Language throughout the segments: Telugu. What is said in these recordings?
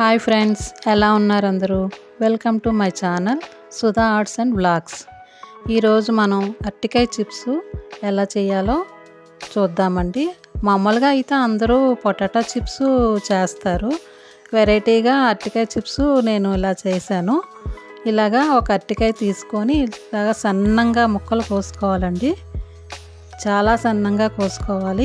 హాయ్ ఫ్రెండ్స్ ఎలా ఉన్నారు అందరూ welcome to my channel Sudha arts and blogs ఈరోజు మనం అరటికాయ చిప్స్ ఎలా చేయాలో చూద్దామండి మామూలుగా అయితే అందరూ పొటాటో చిప్స్ చేస్తారు వెరైటీగా అరటికాయ చిప్స్ నేను ఇలా చేశాను ఇలాగా ఒక అరటికాయ తీసుకొని ఇలాగా సన్నంగా ముక్కలు కోసుకోవాలండి చాలా సన్నంగా కోసుకోవాలి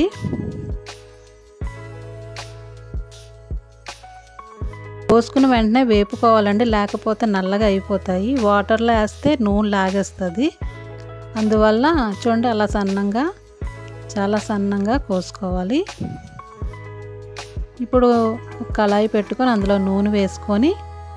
కోసుకుని వెంటనే వేపుకోవాలండి లేకపోతే నల్లగా అయిపోతాయి వాటర్లో వేస్తే నూనె లాగేస్తుంది అందువల్ల చూడండి అలా సన్నంగా చాలా సన్నంగా కోసుకోవాలి ఇప్పుడు కళాయి పెట్టుకొని అందులో నూనె వేసుకొని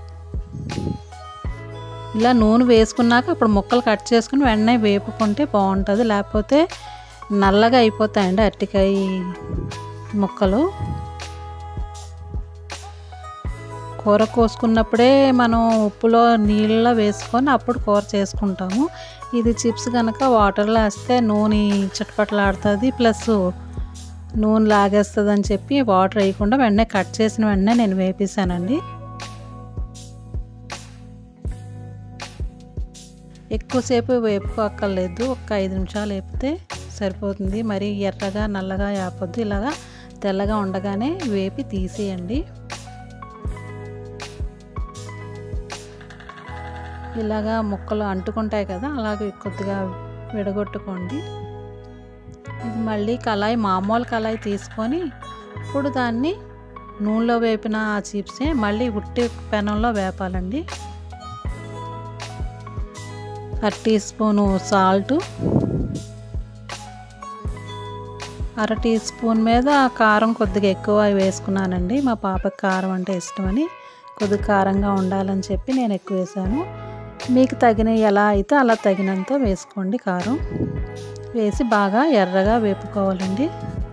ఇలా నూనె వేసుకున్నాక అప్పుడు ముక్కలు కట్ చేసుకుని వెంటనే వేపుకుంటే బాగుంటుంది లేకపోతే నల్లగా అయిపోతాయండి అరటికాయ ముక్కలు కూర కోసుకున్నప్పుడే మనం ఉప్పులో నీళ్ళలో వేసుకొని అప్పుడు కూర చేసుకుంటాము ఇది చిప్స్ కనుక వాటర్లో వేస్తే నూనె చిటపట్లాడుతుంది ప్లస్ నూనె లాగేస్తుంది అని చెప్పి వాటర్ వేయకుండా వెంటనే కట్ చేసిన వెంటనే నేను వేపేసానండి ఎక్కువసేపు వేపుకోక్కర్లేదు ఒక ఐదు నిమిషాలు వేపితే సరిపోతుంది మరి ఎర్రగా నల్లగా వేపొద్దు ఇలాగా తెల్లగా ఉండగానే వేపి తీసేయండి ఇలాగా ముక్కలు అంటుకుంటాయి కదా అలాగే కొద్దిగా విడగొట్టుకోండి ఇది మళ్ళీ కళాయి మామూలు కళాయి తీసుకొని ఇప్పుడు దాన్ని నూనెలో వేపిన ఆ చిప్సే మళ్ళీ ఉట్టి పెనంలో వేపాలండి అర టీ స్పూను సాల్టు అర టీ స్పూన్ మీద కారం కొద్దిగా ఎక్కువ వేసుకున్నానండి మా పాపకి కారం అంటే ఇష్టమని కొద్దిగా కారంగా ఉండాలని చెప్పి నేను ఎక్కువ వేసాను మీకు తగిన ఎలా అయితే అలా తగినంత వేసుకోండి కారం వేసి బాగా ఎర్రగా వేపుకోవాలండి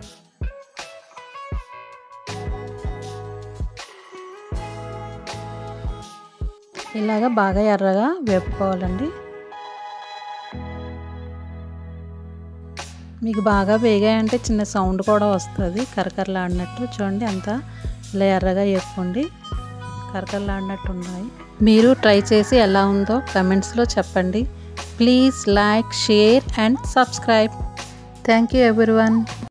ఇలాగ బాగా ఎర్రగా వేపుకోవాలండి మీకు బాగా వేగాయంటే చిన్న సౌండ్ కూడా వస్తుంది కరకరలాడినట్టు చూడండి అంతా ఇలా ఎర్రగా వేపుకోండి కరకరలాడినట్టు ఉన్నాయి మీరు ట్రై చేసి ఎలా ఉందో కమెంట్స్లో చెప్పండి please like share and subscribe thank you everyone